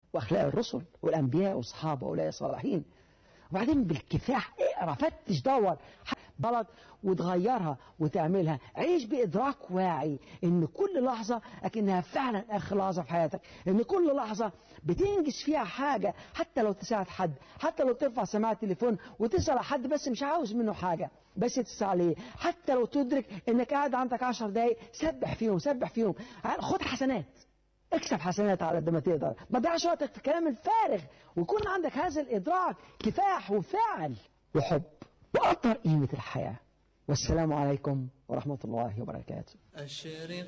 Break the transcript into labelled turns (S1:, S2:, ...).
S1: واخلاق الرسل والانبياء والصحابه واولئك الصالحين وبعدين بالكفاح اقرا فتش دور غلط وتغيرها وتعملها عيش بإدراك واعي إن كل لحظة أكنها فعلا آخر لحظة في حياتك إن كل لحظة بتنجز فيها حاجة حتى لو تساعد حد حتى لو ترفع سماعة التليفون وتسأل حد بس مش عاوز منه حاجة بس تسأل عليه حتى لو تدرك إنك قاعد عندك عشر دقايق سبح فيهم سبح فيهم خد حسنات اكسب حسنات على قد ما تقدر ما تضيعش وقتك في الكلام الفارغ ويكون عندك هذا الإدراك كفاح وفعل وحب وقدر قيمة الحياة والسلام عليكم ورحمة الله وبركاته
S2: أشرق